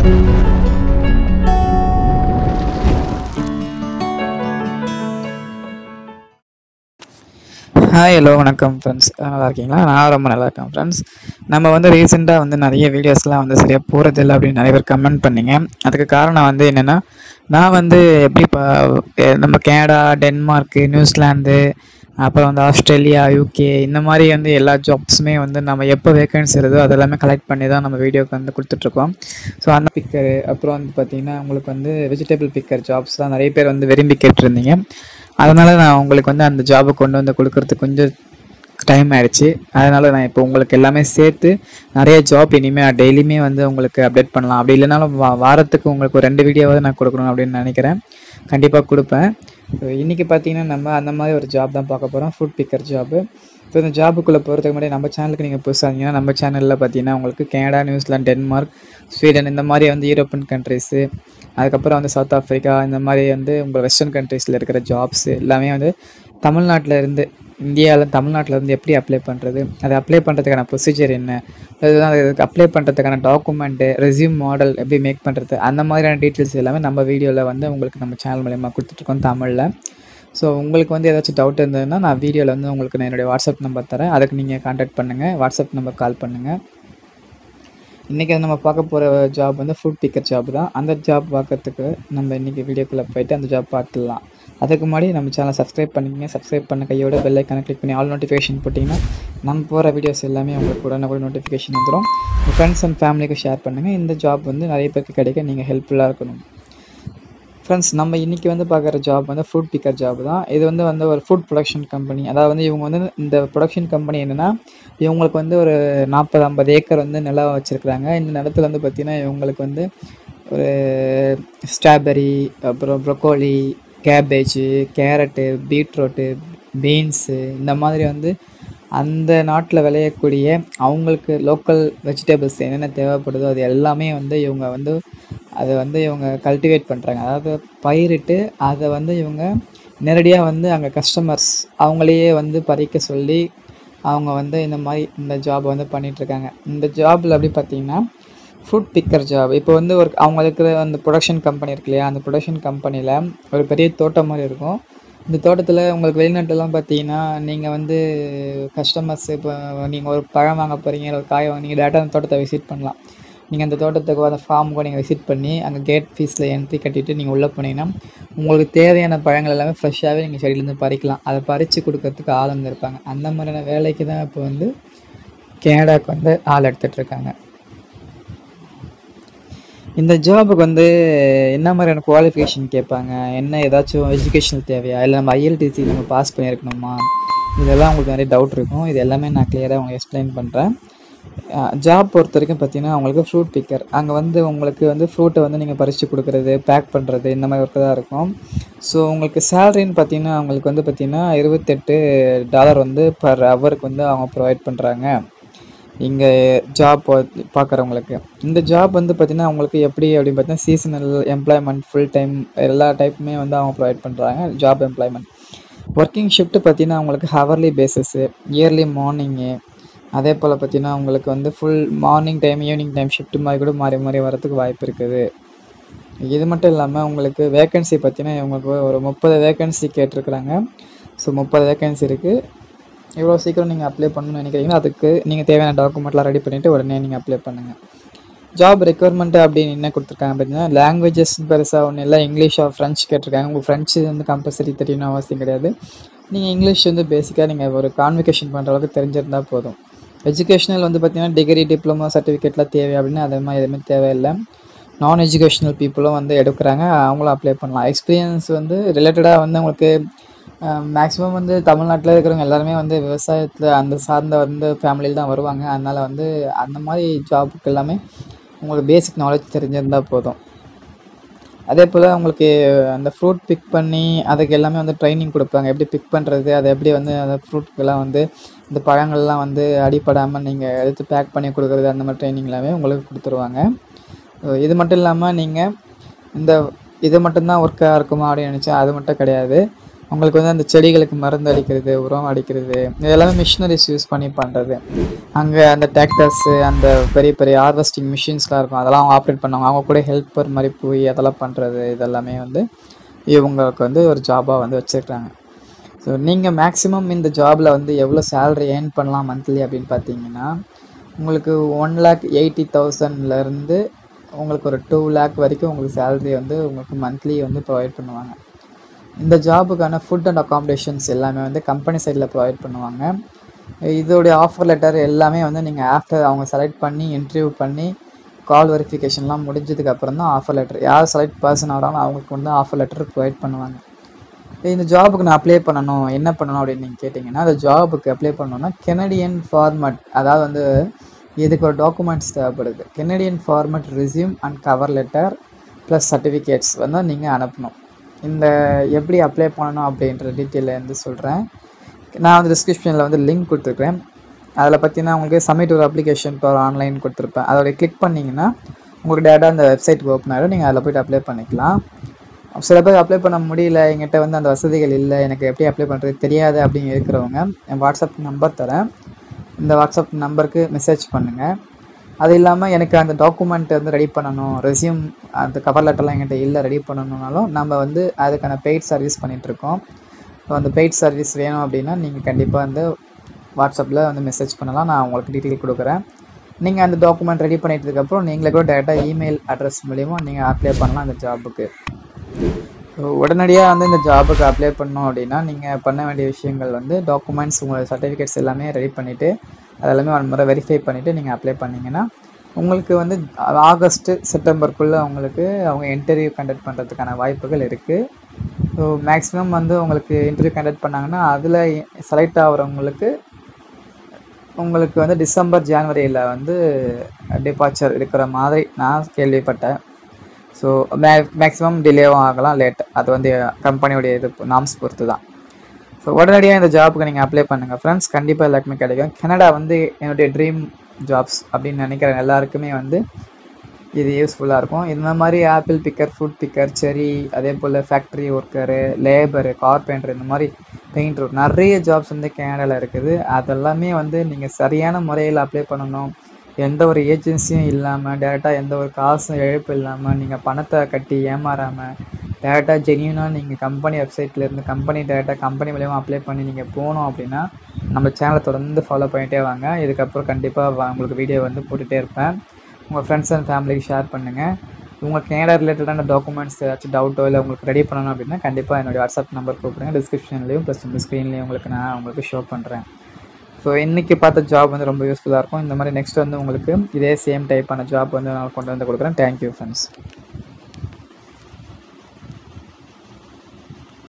hi hello வணக்கம் friends நல்லா இருக்கீங்களா நான் ரொம்ப நல்லா இருக்கேன் ஃப்ரெண்ட்ஸ் நம்ம வந்து ரீசெண்டாக வந்து நிறைய வீடியோஸ்லாம் வந்து சரியாக போகிறதில்ல அப்படின்னு நிறைய பேர் கமெண்ட் பண்ணீங்க அதுக்கு காரணம் வந்து என்னென்னா நான் வந்து எப்படி இப்போ நம்ம கனடா டென்மார்க்கு நியூசிலாந்து அப்புறம் வந்து ஆஸ்திரேலியா யூகே இந்த மாதிரி வந்து எல்லா ஜாப்ஸுமே வந்து நம்ம எப்போ வேகன்சி இருதோ அதெல்லாமே கலெக்ட் பண்ணி தான் நம்ம வீடியோக்கு வந்து கொடுத்துட்ருக்கோம் ஸோ அந்த பிக்கரு அப்புறம் வந்து பார்த்திங்கன்னா உங்களுக்கு வந்து வெஜிடபிள் பிக்கர் ஜாப்ஸ் தான் நிறைய பேர் வந்து விரும்பி கேட்டிருந்தீங்க அதனால் நான் உங்களுக்கு வந்து அந்த ஜாபை கொண்டு வந்து கொடுக்கறதுக்கு கொஞ்சம் டைம் ஆயிடுச்சு அதனால் நான் இப்போ உங்களுக்கு எல்லாமே சேர்த்து நிறைய ஜாப் இனிமேல் டெய்லியுமே வந்து உங்களுக்கு அப்டேட் பண்ணலாம் அப்படி இல்லைனாலும் வா வாரத்துக்கு உங்களுக்கு ஒரு ரெண்டு வீடியோவாவது நான் கொடுக்கணும் அப்படின்னு நினைக்கிறேன் கண்டிப்பாக கொடுப்பேன் ஸோ இன்றைக்கி பார்த்தீங்கன்னா நம்ம அந்த மாதிரி ஒரு ஜாப் தான் பார்க்க போகிறோம் ஃபுட் பிக்கர் ஜாப்பு ஸோ இந்த ஜாபுக்குள்ளே போகிறதுக்கு முன்னாடி நம்ம சேனலுக்கு நீங்கள் புதுசாக இருந்தீங்கன்னா நம்ம சேனலில் பார்த்தீங்கன்னா உங்களுக்கு கனடா நியூசிலாந்து டென்மார்க் ஸ்வீடன் இந்த மாதிரி வந்து யூரோப்பியன் கண்ட்ரிஸு அதுக்கப்புறம் வந்து சவுத் ஆஃப்ரிக்கா இந்த மாதிரி வந்து உங்கள் வெஸ்டர்ன் கண்ட்ரீஸில் இருக்கிற ஜாப்ஸ் எல்லாமே வந்து தமிழ்நாட்டில் இருந்து இந்தியாவில் தமிழ்நாட்டில் இருந்து எப்படி அப்ளை பண்ணுறது அதை அப்ளை பண்ணுறதுக்கான ப்ரொசீஜர் என்ன அதுதான் அதுக்கு அப்ளை பண்ணுறதுக்கான டாக்குமெண்ட்டு ரெஸ்யூம் மாடல் எப்படி மேக் பண்ணுறது அந்த மாதிரியான டீட்டெயில்ஸ் எல்லாமே நம்ம வீடியோவில் வந்து உங்களுக்கு நம்ம சேனல் மூலயமா கொடுத்துட்ருக்கோம் தமிழில் ஸோ உங்களுக்கு வந்து ஏதாச்சும் டவுட் இருந்ததுன்னா நான் வீடியோவில் வந்து உங்களுக்கு நான் என்னுடைய வாட்ஸ்அப் நம்பர் தரேன் அதுக்கு நீங்கள் கான்டாக்ட் பண்ணுங்கள் வாட்ஸ்அப் நம்பர் கால் பண்ணுங்கள் இன்றைக்கி நம்ம பார்க்க போகிற ஜாப் வந்து ஃபுட் பிக்கர் ஜாப் தான் அந்த ஜாப் பார்க்கறதுக்கு நம்ம இன்றைக்கி வீடியோக்குள்ளே போயிட்டு அந்த ஜாப் பார்த்துடலாம் அதுக்கு முன்னாடி நம்ம சேனலை சப்ஸ்கிரைப் பண்ணிக்கங்க சப்ஸ்கிரைப் பண்ண கையோட பெல் ஐக்கானை கிளிக் பண்ணி ஆல் நோட்டிஃபிகேஷன் போட்டிங்கன்னா நம்ம போகிற வீடியோஸ் எல்லாமே உங்களுக்கு உடனே கூட நோட்டிஃபிகேஷன் வந்துடும் உங்கள் ஃப்ரெண்ட்ஸ் அண்ட் ஃபேமிலிக்கு ஷேர் பண்ணுங்கள் இந்த ஜாப் வந்து நிறைய பேருக்கு கிடைக்க நீங்கள் ஹெல்ப்ஃபுல்லாக இருக்கணும் ஃப்ரெண்ட்ஸ் நம்ம இன்றைக்கி வந்து பார்க்குற ஜாப் வந்து ஃபுட் பிக்கர் ஜாப் தான் இது வந்து வந்து ஒரு ஃபுட் ப்ரொடக்ஷன் கம்பெனி அதாவது வந்து இவங்க வந்து இந்த ப்ரொடக்ஷன் கம்பெனி என்னென்னா இவங்களுக்கு வந்து ஒரு நாற்பது ஐம்பது ஏக்கர் வந்து நிலம் வச்சுருக்குறாங்க இந்த நிலத்துல வந்து பார்த்திங்கன்னா இவங்களுக்கு வந்து ஒரு ஸ்ட்ராபெரி அப்புறம் broccoli cabbage carrot beetroot beans இந்த மாதிரி வந்து அந்த நாட்டில் விளையக்கூடிய அவங்களுக்கு லோக்கல் வெஜிடபிள்ஸ் என்னென்ன தேவைப்படுதோ அது எல்லாமே வந்து இவங்க வந்து அதை வந்து இவங்க கல்டிவேட் பண்ணுறாங்க அதாவது பயிரிட்டு அதை வந்து இவங்க நேரடியாக வந்து அங்கே கஸ்டமர்ஸ் அவங்களையே வந்து பறிக்க சொல்லி அவங்க வந்து இந்த மாதிரி இந்த ஜாப் வந்து பண்ணிகிட்ருக்காங்க இந்த ஜாபில் எப்படி பார்த்தீங்கன்னா ஃபுட் பிக்கர் ஜாப் இப்போ வந்து ஒரு அவங்க இருக்கிற அந்த ப்ரொடக்ஷன் கம்பெனி இருக்கு இல்லையா அந்த ப்ரொடக்ஷன் கம்பெனியில் ஒரு பெரிய தோட்டம் மாதிரி இருக்கும் இந்த தோட்டத்தில் உங்களுக்கு வெளிநாட்டுலாம் பார்த்தீங்கன்னா நீங்கள் வந்து கஸ்டமர்ஸ் இப்போ நீங்கள் ஒரு பழம் வாங்க போகிறீங்க இல்லை ஒரு காய் வாங்க நீங்கள் டேரெக்டாக அந்த தோட்டத்தை விசிட் பண்ணலாம் நீங்கள் அந்த தோட்டத்துக்கு அந்த ஃபார்முக்கு நீங்கள் விசிட் பண்ணி அங்கே கேட் ஃபீஸில் என்ட்ரி கட்டிட்டு நீங்கள் உள்ளே போனீங்கன்னா உங்களுக்கு தேவையான பழங்கள் எல்லாமே ஃப்ரெஷ்ஷாகவே நீங்கள் செடியிலேருந்து பறிக்கலாம் அதை பறித்து கொடுக்கறதுக்கு ஆள் வந்து இருப்பாங்க அந்த மாதிரியான வேலைக்கு தான் இப்போ வந்து கனடாக்கு வந்து ஆள் எடுத்துகிட்டு இருக்காங்க இந்த ஜாபுக்கு வந்து என்ன மாதிரியான குவாலிஃபிகேஷன் கேட்பாங்க என்ன ஏதாச்சும் எஜுகேஷனல் தேவையா இல்லை நம்ம ஐஎல்டிசி நம்ம பாஸ் பண்ணியிருக்கணுமா இதெல்லாம் உங்களுக்கு நிறைய டவுட் இருக்கும் இது எல்லாமே நான் கிளியராக உங்களுக்கு எக்ஸ்பிளைன் பண்ணுறேன் ஜாப் பொறுத்த வரைக்கும் பார்த்தீங்கன்னா உங்களுக்கு ஃப்ரூட் பிக்கர் அங்கே வந்து உங்களுக்கு வந்து ஃப்ரூட்டை வந்து நீங்கள் பறித்து கொடுக்குறது பேக் பண்ணுறது இந்த மாதிரி ஒர்க்கு தான் இருக்கும் ஸோ உங்களுக்கு சேலரின்னு பார்த்தீங்கன்னா அவங்களுக்கு வந்து பார்த்தீங்கன்னா இருபத்தெட்டு டாலர் வந்து பர் ஹவருக்கு வந்து அவங்க ப்ரொவைட் பண்ணுறாங்க இங்கே ஜாப் பார்க்குறவங்களுக்கு இந்த ஜாப் வந்து பார்த்திங்கன்னா அவங்களுக்கு எப்படி அப்படின்னு பார்த்தீங்கன்னா சீசனல் எம்ப்ளாய்மெண்ட் ஃபுல் டைம் எல்லா டைப்புமே வந்து அவங்க ப்ரொவைட் பண்ணுறாங்க ஜாப் எம்ப்ளாய்மெண்ட் ஒர்க்கிங் ஷிஃப்ட் பார்த்திங்கன்னா அவங்களுக்கு ஹவர்லி பேசிஸு இயர்லி மார்னிங்கு அதே போல் பார்த்திங்கன்னா உங்களுக்கு வந்து full morning time evening time shift மாதிரி கூட மாறி மாறி வரதுக்கு வாய்ப்பு இருக்குது இது மட்டும் இல்லாமல் உங்களுக்கு வேக்கன்சி பார்த்தீங்கன்னா இவங்களுக்கு ஒரு முப்பது வேக்கன்சி கேட்டிருக்கிறாங்க ஸோ முப்பது வேக்கன்சி இருக்குது எவ்வளோ சீக்கிரம் நீங்கள் அப்ளை பண்ணணும்னு நினைக்கிறீங்களோ அதுக்கு நீங்கள் தேவையான டாக்குமெண்ட்லாம் ரெடி பண்ணிவிட்டு உடனே நீங்கள் அப்ளை பண்ணுங்கள் ஜாப் ரெக்குவயர்மெண்ட்டு அப்படின்னு என்ன கொடுத்துருக்காங்க பார்த்தீங்கன்னா லாங்குவேஜஸ் பெருசாக ஒன்றும் இல்லை இங்கிலீஷ் ஆர் ஃப்ரெஞ்ச் கேட்டிருக்காங்க உங்கள் ஃப்ரெஞ்சு வந்து கம்பல்சரி தெரியணும் அவசியம் கிடையாது நீங்கள் இங்கிலீஷ் வந்து பேசிக்காக நீங்கள் ஒரு கான்வெகேஷன் பண்ணுற அளவுக்கு தெரிஞ்சிருந்தால் போதும் எஜுகேஷனல் வந்து பார்த்தீங்கன்னா டிகிரி டிப்ளமோ சர்டிஃபிகேட்லாம் தேவை அப்படின்னு அது மாதிரி எதுவுமே தேவையில்லை நான் எஜுகேஷ்னல் பீப்புளும் வந்து எடுக்கிறாங்க அவங்களும் அப்ளை பண்ணலாம் எக்ஸ்பீரியன்ஸ் வந்து ரிலேட்டடாக வந்து உங்களுக்கு மேக்ஸிமம் வந்து தமிழ்நாட்டில் இருக்கிறவங்க எல்லாருமே வந்து விவசாயத்தில் அந்த சார்ந்த வந்து ஃபேமிலியில் தான் வருவாங்க அதனால் வந்து அந்த மாதிரி ஜாபுக்கு எல்லாமே உங்களுக்கு பேசிக் நாலேஜ் தெரிஞ்சிருந்தால் போதும் அதே போல் உங்களுக்கு அந்த ஃப்ரூட் பிக் பண்ணி அதுக்கு எல்லாமே வந்து ட்ரைனிங் கொடுப்பாங்க எப்படி பிக் பண்ணுறது அதை எப்படி வந்து அந்த ஃப்ரூட்க்கெல்லாம் வந்து இந்த பழங்கள்லாம் வந்து அடிப்படாமல் நீங்கள் எடுத்து பேக் பண்ணி கொடுக்குறது அந்த மாதிரி ட்ரைனிங் எல்லாமே உங்களுக்கு கொடுத்துருவாங்க இது மட்டும் இல்லாமல் நீங்கள் இந்த இது மட்டும்தான் ஒர்க்காக இருக்குமா அப்படின்னு நினச்சா அது மட்டும் கிடையாது உங்களுக்கு வந்து அந்த செடிகளுக்கு மருந்து அடிக்கிறது உரம் அடிக்கிறது இது எல்லாமே மிஷினரிஸ் யூஸ் பண்ணி பண்ணுறது அங்கே அந்த டிராக்டர்ஸு அந்த பெரிய பெரிய ஹார்வெஸ்டிங் மிஷின்ஸ்லாம் இருக்கும் அதெல்லாம் அவங்க ஆப்ரேட் பண்ணுவாங்க அவங்க கூட ஹெல்ப்பர் மாதிரி போய் அதெல்லாம் பண்ணுறது இதெல்லாமே வந்து இவங்களுக்கு வந்து ஒரு ஜாபாக வந்து வச்சுருக்காங்க ஸோ நீங்கள் மேக்ஸிமம் இந்த ஜாபில் வந்து எவ்வளோ சேலரி ஏர்ன் பண்ணலாம் மந்த்லி அப்படின்னு பார்த்தீங்கன்னா உங்களுக்கு ஒன் லேக் எயிட்டி தௌசண்ட்லேருந்து உங்களுக்கு ஒரு டூ லேக் வரைக்கும் உங்களுக்கு சேலரி வந்து உங்களுக்கு மந்த்லி வந்து ப்ரொவைட் பண்ணுவாங்க இந்த ஜாபுக்கான ஃபுட் அண்ட் அகாமடேஷன்ஸ் எல்லாமே வந்து கம்பெனி சைடில் ப்ரொவைட் பண்ணுவாங்க இதோடைய ஆஃபர் லெட்டர் எல்லாமே வந்து நீங்கள் ஆஃப்டர் அவங்க செலக்ட் பண்ணி இன்டர்வியூ பண்ணி கால் வெரிஃபிகேஷன்லாம் முடிஞ்சதுக்கு அப்புறம் தான் ஆஃபர் லெட்டர் யார் செலக்ட் பர்சன் ஆகிறாங்களோ அவங்களுக்கு வந்து ஆஃபர் லெட்டர் ப்ரொவைட் பண்ணுவாங்க இந்த ஜாபுக்கு நான் அப்ளை பண்ணணும் என்ன பண்ணணும் அப்படின்னு நீங்கள் கேட்டிங்கன்னா அந்த ஜாபுக்கு அப்ளை பண்ணணும்னா கெனடியன் ஃபார்மட் அதாவது வந்து இதுக்கு ஒரு டாக்குமெண்ட்ஸ் தேவைப்படுது Canadian format resume and cover letter plus certificates வந்து நீங்கள் அனுப்பணும் இந்த எப்படி அப்ளை பண்ணணும் அப்படின்ற டீட்டெயிலில் வந்து சொல்கிறேன் நான் வந்து டிஸ்கிரிப்ஷனில் வந்து லிங்க் கொடுத்துருக்கேன் அதில் பார்த்தீங்கன்னா உங்களுக்கு சப்மிட் ஒரு அப்ளிகேஷன் இப்போ ஆன்லைன் கொடுத்துருப்பேன் அதோட கிளிக் பண்ணிங்கன்னா உங்களுக்கு டேரெக்டாக அந்த வெப்சைட்டுக்கு ஓப்பன் ஆகிடும் நீங்கள் அதில் போய்ட்டு அப்ளை பண்ணிக்கலாம் சில பேர் அப்ளை பண்ண முடியல என்கிட்ட வந்து அந்த வசதிகள் இல்லை எனக்கு எப்படி அப்ளை பண்ணுறது தெரியாது அப்படின்னு இருக்கிறவங்க என் வாட்ஸ்அப் நம்பர் தரேன் இந்த வாட்ஸ்அப் நம்பருக்கு மெசேஜ் பண்ணுங்கள் அது இல்லாமல் எனக்கு அந்த டாக்குமெண்ட் வந்து ரெடி பண்ணணும் ரெஸ்யூம் அந்த கவர் லெட்டர்லாம் என்கிட்ட இல்லை ரெடி பண்ணணுன்னாலும் நம்ம வந்து அதுக்கான பெய்ட் சர்வீஸ் பண்ணிகிட்ருக்கோம் ஸோ அந்த பெய்ட் சர்வீஸ் வேணும் அப்படின்னா நீங்கள் கண்டிப்பாக வந்து வாட்ஸ்அப்பில் வந்து மெசேஜ் பண்ணலாம் நான் உங்களுக்கு டீட்டெயில் கொடுக்குறேன் நீங்கள் அந்த டாக்குமெண்ட் ரெடி பண்ணிட்டதுக்கப்புறம் நீங்களே கூட டேரெக்டாக இமெயில் அட்ரஸ் மூலிமா நீங்கள் அப்ளை பண்ணலாம் அந்த ஜாபுக்கு ஸோ உடனடியாக வந்து இந்த ஜாபுக்கு அப்ளை பண்ணோம் அப்படின்னா நீங்கள் பண்ண வேண்டிய விஷயங்கள் வந்து டாக்குமெண்ட்ஸ் உங்களோட சர்டிஃபிகேட்ஸ் எல்லாமே ரெடி பண்ணிவிட்டு அதெல்லாமே ஒரு முறை வெரிஃபை பண்ணிவிட்டு நீங்கள் அப்ளை பண்ணிங்கன்னா உங்களுக்கு வந்து ஆகஸ்ட்டு செப்டம்பருக்குள்ளே உங்களுக்கு அவங்க இன்டர்வியூ கண்டக்ட் பண்ணுறதுக்கான வாய்ப்புகள் இருக்குது ஸோ மேக்ஸிமம் வந்து உங்களுக்கு இன்டர்வியூ கண்டக்ட் பண்ணாங்கன்னா அதில் செலக்ட் ஆகிறவங்களுக்கு உங்களுக்கு வந்து டிசம்பர் ஜான்வரியில் வந்து டிபார்ச்சர் இருக்கிற மாதிரி நான் கேள்விப்பட்டேன் ஸோ மே மேக்ஸிமம் டிலேவும் ஆகலாம் லேட் அது வந்து கம்பெனியோடைய இது நாம்ஸ் பொறுத்து தான் ஸோ உடனடியாக இந்த ஜாபுக்கு நீங்கள் அப்ளை பண்ணுங்கள் ஃப்ரெண்ட்ஸ் கண்டிப்பாக எல்லாருக்குமே கிடைக்கும் கனடா வந்து என்னுடைய ட்ரீம் ஜாப்ஸ் அப்படின்னு நினைக்கிற எல்லாருக்குமே வந்து இது யூஸ்ஃபுல்லாக இருக்கும் இந்த மாதிரி ஆப்பிள் பிக்கர் ஃபுட் பிக்கர் செரி அதே போல் ஃபேக்ட்ரி ஒர்க்கரு லேபரு கார்பெண்டர் இந்த மாதிரி பெயிண்டர் நிறைய ஜாப்ஸ் வந்து கனடாவில் இருக்குது அதெல்லாமே வந்து நீங்கள் சரியான முறையில் அப்ளை பண்ணணும் எந்த ஒரு ஏஜென்சியும் இல்லாமல் டேரெக்டாக எந்த ஒரு காசும் இழப்பு இல்லாமல் நீங்கள் பணத்தை கட்டி ஏமாறாமல் டேரெக்டாக ஜென்யூனாக நீங்கள் கம்பெனி வெப்சைட்லேருந்து கம்பெனி டேரெக்டாக கம்பெனி மூலியமாக அப்ளை பண்ணி நீங்கள் போனோம் அப்படின்னா நம்ம சேனலை தொடர்ந்து ஃபாலோ பண்ணிகிட்டே வாங்க இதுக்கப்புறம் கண்டிப்பாக உங்களுக்கு வீடியோ வந்து போட்டுகிட்டே இருப்பேன் உங்கள் ஃப்ரெண்ட்ஸ் அண்ட் ஃபேமிலிக்கு ஷேர் பண்ணுங்கள் உங்களுக்கு கேனடா ரிலேட்டடான டாக்குமெண்ட்ஸ் ஏதாச்சும் டவுட்டோ இல்லை உங்களுக்கு ரெடி பண்ணணும் அப்படின்னா கண்டிப்பாக என்னுடைய வாட்ஸ்அப் நம்பர் கூப்பிடுங்க டிஸ்கிரிப்ஷன்லேயும் ப்ளஸ் உங்கள் ஸ்க்ரீன்லேயும் உங்களுக்கு நான் உங்களுக்கு ஷோ பண்ணுறேன் ஸோ இன்றைக்கி பார்த்த ஜாப் வந்து ரொம்ப யூஸ்ஃபுல்லாக இருக்கும் இந்த மாதிரி நெக்ஸ்ட் வந்து உங்களுக்கு இதே சேம் டைப்பான ஜாப் வந்து நான் கொண்டு வந்து கொடுக்குறேன் தேங்க்யூ ஃப்ரெண்ட்ஸ்